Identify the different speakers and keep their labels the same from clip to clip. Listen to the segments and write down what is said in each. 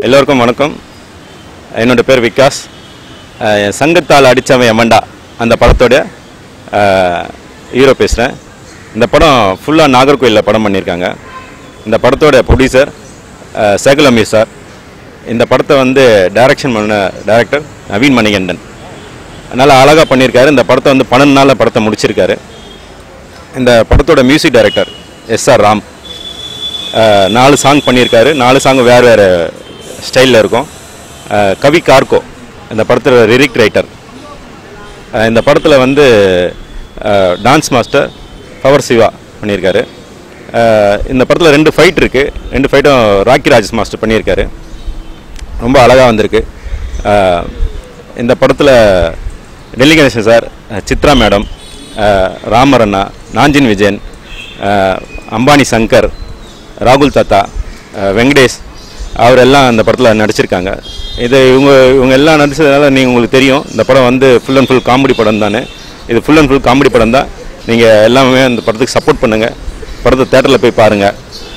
Speaker 1: எல்லோருக்கும் வணக்கம் என்னோட பேர் விகாஸ் அஹ் என் சங்கத்தால் அடித்தவன் எமண்டா அந்த படத்தோட ஹீரோ பேசுகிறேன் இந்த படம் ஃபுல்லாக நாகர்கோயிலில் படம் பண்ணியிருக்காங்க இந்த படத்தோட ப்ரொடியூசர் சேகல் அமீர் சார் இந்த படத்தை வந்து டைரக்ஷன் பண்ண டைரக்டர் நவீன் மணிகண்டன் நல்லா அழகாக பண்ணியிருக்காரு இந்த படத்தை வந்து பன்னெண்டு நாளில் படத்தை முடிச்சிருக்காரு இந்த படத்தோட music director S R Ram அஹ் நாலு சாங் பண்ணியிருக்காரு நாலு சாங் வேறு வேறு ஸ்டைலில் இருக்கும் அஹ் கவி கார்கோ இந்த படத்தில் லிரிக் ரைட்டர் இந்த படத்தில் வந்து டான்ஸ் மாஸ்டர் பவர் சிவா பண்ணியிருக்காரு அஹ் இந்த படத்தில் ரெண்டு ஃபைட் இருக்குது ரெண்டு ஃபைட்டும் ராக்கி ராஜஸ் மாஸ்டர் பண்ணியிருக்காரு ரொம்ப அழகாக வந்திருக்கு அஹ் இந்த படத்தில் டெல்லி கணேசன் சார் அஹ் சித்ரா மேடம் அஹ் ராமர் அண்ணா நாஞ்சின் விஜயன் அஹ் அம்பானி சங்கர் ராகுல் தாத்தா அஹ் வெங்கடேஷ் அவர் எல்லாம் இந்த படத்தில் நடிச்சிருக்காங்க இது இவங்க இவங்க எல்லாம் நடிச்சதுனால நீங்கள் உங்களுக்கு தெரியும் இந்த படம் வந்து ஃபுல் அண்ட் ஃபுல் காமெடி படம் தானே இது ஃபுல் அண்ட் ஃபுல் காமெடி படம் தான் நீங்கள் எல்லாமே அந்த படத்துக்கு சப்போர்ட் பண்ணுங்கள் படத்தை தேட்டரில் போய் பாருங்கள்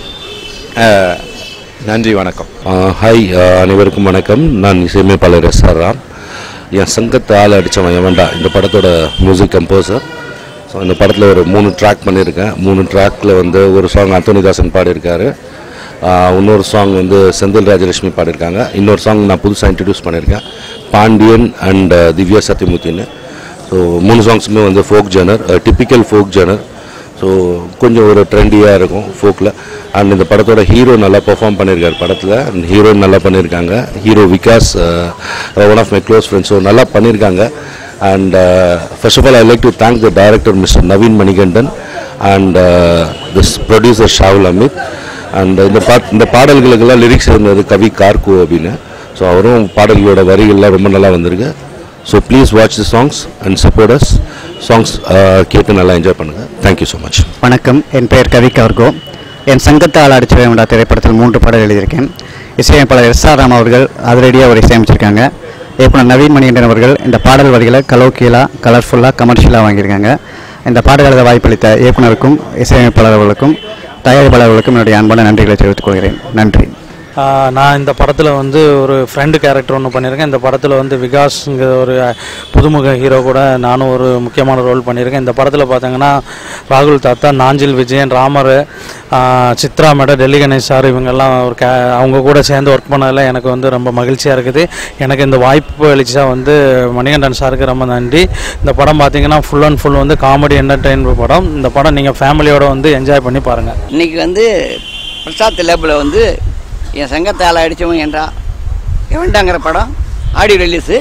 Speaker 1: நன்றி வணக்கம்
Speaker 2: ஹாய் அனைவருக்கும் வணக்கம் நான் இசையமைப்பாளர் எஸ் ஆர் ராம் என் சங்கத்தை ஆள் அடித்தவன் எவன்டா இந்த படத்தோட மியூசிக் கம்போசர் ஸோ இந்த படத்தில் ஒரு மூணு ட்ராக் பண்ணியிருக்கேன் மூணு ட்ராக்கில் வந்து ஒரு சாங் அந்தோனிதாசன் பாடியிருக்காரு ஆஹ் இன்னொரு சாங் வந்து செந்தில் ராஜலட்சுமி பாடியிருக்காங்க இன்னொரு சாங் நான் புதுசாக இன்ட்ரடியூஸ் பண்ணியிருக்கேன் பாண்டியன் அண்ட் திவ்யா சத்யமூர்த்தின்னு ஸோ மூணு சாங்ஸுமே வந்து folk genre typical folk genre so கொஞ்சம் ஒரு ட்ரெண்டியாக இருக்கும் ஃபோக்கில் அண்ட் இந்த படத்தோட ஹீரோ நல்லா பெர்ஃபார்ம் பண்ணியிருக்காரு படத்தில் அண்ட் ஹீரோயின் நல்லா பண்ணியிருக்காங்க hero Vikas one of my close friends so நல்லா பண்ணியிருக்காங்க and first of all I like to thank the director mister Naveen Manikandan and this producer Shaul Amit and இந்த பா இந்த பாடல்களுக்கெல்லாம் லிரிக்ஸ் இருந்தது கவி கார்கு அப்படின்னு ஸோ அவரும் பாடல்களோட வரிகள்லாம் ரொம்ப நல்லா வந்திருக்கு so please watch the songs and support us songs கேட்டு நல்லா என்ஜாய் பண்ணுங்கள் தேங்க்யூ ஸோ மச்
Speaker 3: வணக்கம் என் பெயர் கவி கவர்கோ என் சங்கத்தால் அடிச்ச வேண்டா திரைப்படத்தில் மூன்று பாடல் எழுதியிருக்கேன் இசையமைப்பாளர் எஸ் ஆர் ராம் அவர்கள் அதிரடியாக ஒரு இசையமைச்சிருக்காங்க இயக்குனர் நவீன் மணிகண்டன் அவர்கள் இந்த பாடல் வரிகளை கலோக்கியலாக கலர்ஃபுல்லாக கமர்ஷியலாக வாங்கியிருக்காங்க இந்த பாடல் எழுத வாய்ப்பளித்த இயக்குனருக்கும் இசையமைப்பாளர் அவர்களுக்கும் தயாரிப்பாளர்களுக்கும் என்னுடைய அன்பான நன்றிகளை தெரிவித்துக் கொள்கிறேன் நன்றி
Speaker 4: ஆஹ் நான் இந்த படத்தில் வந்து ஒரு ஃப்ரெண்டு கேரக்டர் ஒன்று பண்ணியிருக்கேன் இந்த படத்தில் வந்து விகாஸ்ங்கிற ஒரு புதுமுக ஹீரோ கூட நானும் ஒரு முக்கியமான ரோல் பண்ணியிருக்கேன் இந்த படத்தில் பார்த்தீங்கன்னா ராகுல் தாத்தா நாஞ்சில் விஜயன் ராமர் ஆஹ் சித்ரா மேடம் டெல்லி கணேஷ் சார் இவங்கெல்லாம் ஒரு கே அவங்க கூட சேர்ந்து ஒர்க் பண்ணதில் எனக்கு வந்து ரொம்ப மகிழ்ச்சியாக இருக்குது எனக்கு இந்த வாய்ப்பு அளிச்சா வந்து மணிகண்டன் சாருக்கு ரொம்ப நன்றி இந்த படம் பார்த்தீங்கன்னா ஃபுல் அண்ட் ஃபுல் வந்து காமெடி என்டர்டெயின்மெண்ட் படம் இந்த படம் நீங்கள் ஃபேமிலியோட வந்து என்ஜாய் பண்ணி பாருங்கள்
Speaker 5: இன்னைக்கு வந்து பிரசாத் லேபில் வந்து என் சங்கத்தால் அடித்தவன் என்றா எவன்டாங்கிற படம் ஆடியோ ரிலீஸு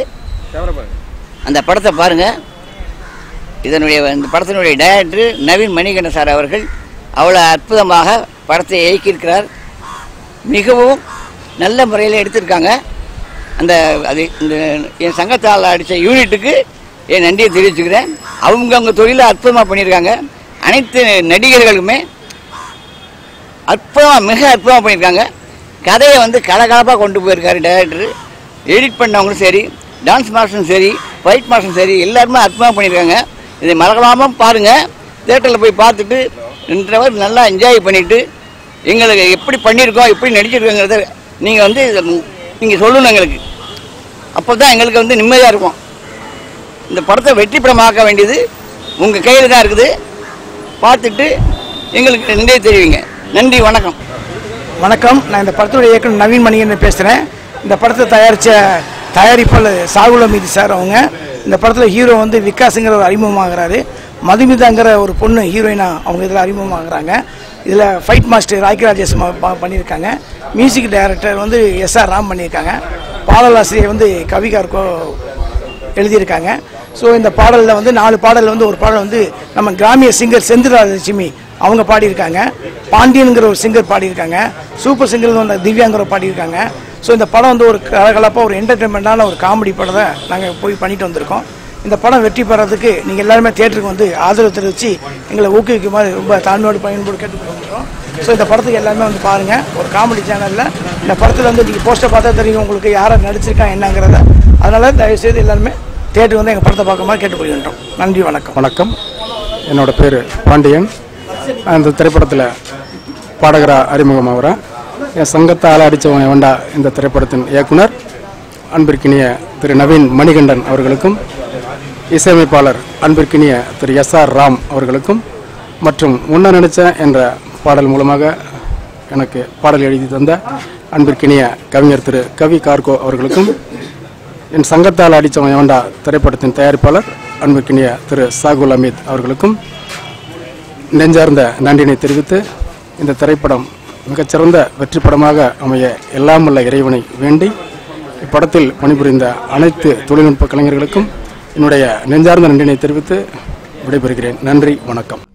Speaker 5: அந்த படத்தை பாருங்கள் இதனுடைய இந்த படத்தினுடைய டைரக்டர் நவீன் மணிகண்டன் சார் அவர்கள் அவ்வளோ அற்புதமாக படத்தை இயக்கியிருக்கிறார் மிகவும் நல்ல முறையில் எடுத்திருக்காங்க அந்த அது இந்த என் சங்கத்தால் அடித்த யூனிட்டுக்கு என் நன்றியை தெரிவிச்சுக்கிறேன் அவங்க அவங்க தொழிலை அற்புதமாக பண்ணியிருக்காங்க அனைத்து நடிகர்களுக்குமே அற்புதமாக மிக அற்புதமாக பண்ணியிருக்காங்க கதையை வந்து கலகலப்பாக கொண்டு போயிருக்காரு டைரக்டர் எடிட் பண்ணவங்களும் சரி டான்ஸ் மாஸ்டரும் சரி ஃபைட் மாஸ்டரும் சரி எல்லாருமே அற்புதமாக பண்ணியிருக்காங்க இதை மறக்காமல் பாருங்கள் தேட்டரில் போய் பார்த்துட்டு ரெண்டு ஹவர் நல்லா என்ஜாய் பண்ணிவிட்டு எங்களுக்கு எப்படி பண்ணியிருக்கோம் எப்படி நடிச்சிருக்கோங்கிறத நீங்கள் வந்து நீங்கள் சொல்லணும் எங்களுக்கு அப்போ தான் எங்களுக்கு வந்து நிம்மதியாக இருக்கும் இந்த படத்தை வெற்றி படமாக்க வேண்டியது உங்கள் கையில் தான் இருக்குது பார்த்துட்டு எங்களுக்கு நன்றி தெரிவிங்க நன்றி வணக்கம்
Speaker 6: வணக்கம் நான் இந்த படத்தோட இயக்குனர் நவீன் மணிகண்டன் பேசுகிறேன் இந்த படத்தை தயாரித்த தயாரிப்பாளர் சாகுல மீதி சார் அவங்க இந்த படத்தில் ஹீரோ வந்து விகாஸுங்கிற ஒரு அறிமுகமாகிறாரு மதுமிதாங்கிற ஒரு பொண்ணு ஹீரோயினா அவங்க இதில் அறிமுகமாகறாங்க இதில் ஃபைட் மாஸ்டர் ராக்கி ராஜேஷ் ம- ப- பண்ணியிருக்காங்க மியூசிக் டைரக்டர் வந்து எஸ் ஆர் ராம் பண்ணியிருக்காங்க பாடலாசிரியர் வந்து கவிகார்கோ எழுதியிருக்காங்க ஸோ இந்த பாடலில் வந்து நாலு பாடலில் வந்து ஒரு பாடல் வந்து நம்ம கிராமிய சிங்கர் செந்திராஜலட்சுமி அவங்க பாடியிருக்காங்க பாண்டியனுங்கிற ஒரு சிங்கர் பாடியிருக்காங்க சூப்பர் சிங்கர் வந்து திவ்யாங்கிற பாடியிருக்காங்க ஸோ இந்த படம் வந்து ஒரு கலகலப்பாக ஒரு என்டர்டெயின்மெண்ட்டான ஒரு காமெடி படத்தை நாங்கள் போய் பண்ணிட்டு வந்திருக்கோம் இந்த படம் வெற்றி பெறதுக்கு நீங்கள் எல்லாருமே தேட்டருக்கு வந்து ஆதரவு தெரிவித்து எங்களை ஊக்குவிக்குமாறு ரொம்ப தாழ்மையோடு பயன்போடு கேட்டுக்கொள்கிறோம் ஸோ இந்த படத்துக்கு எல்லாமே வந்து பாருங்கள் ஒரு காமெடி சேனலில் இந்த படத்தில் வந்து நீங்கள் போஸ்டர் பார்த்தா தெரியும் உங்களுக்கு யாரை நடிச்சிருக்காங்க என்னங்கிறத அதனால் தயவுசெய்து எல்லாருமே தேட்டருக்கு வந்து எங்கள் படத்தை பார்க்க மாதிரி கேட்டுக்கொள்கின்றோம் நன்றி வணக்கம்
Speaker 7: வணக்கம் என்னோட பேர் பாண்டியன் நான் இந்த திரைப்படத்தில் பாடகராக அறிமுகமாகிறேன் என் சங்கத்தால் அடித்தவன் வேண்டா இந்த திரைப்படத்தின் இயக்குனர் அன்பிற்கினிய திரு நவீன் மணிகண்டன் அவர்களுக்கும் இசையமைப்பாளர் அன்பிற்கினிய திரு எஸ் ஆர் ராம் அவர்களுக்கும் மற்றும் முன்ன நினைச்சேன் என்ற பாடல் மூலமாக எனக்கு பாடல் எழுதி தந்த அன்பிற்கினிய கவிஞர் திரு கவி கார்கோ அவர்களுக்கும் என் சங்கத்தால் அடித்தவன் வேண்டா திரைப்படத்தின் தயாரிப்பாளர் அன்பிற்கினிய திரு சாகுல் அமீத் அவர்களுக்கும் நெஞ்சார்ந்த நன்றினை தெரிவித்து இந்த திரைப்படம் மிகச்சிறந்த வெற்றி படமாக அமைய எல்லாம் உள்ள இறைவனை வேண்டி இப்படத்தில் பணிபுரிந்த அனைத்து தொழில்நுட்ப கலைஞர்களுக்கும் என்னுடைய நெஞ்சார்ந்த நன்றினை தெரிவித்து விடைபெறுகிறேன் நன்றி வணக்கம்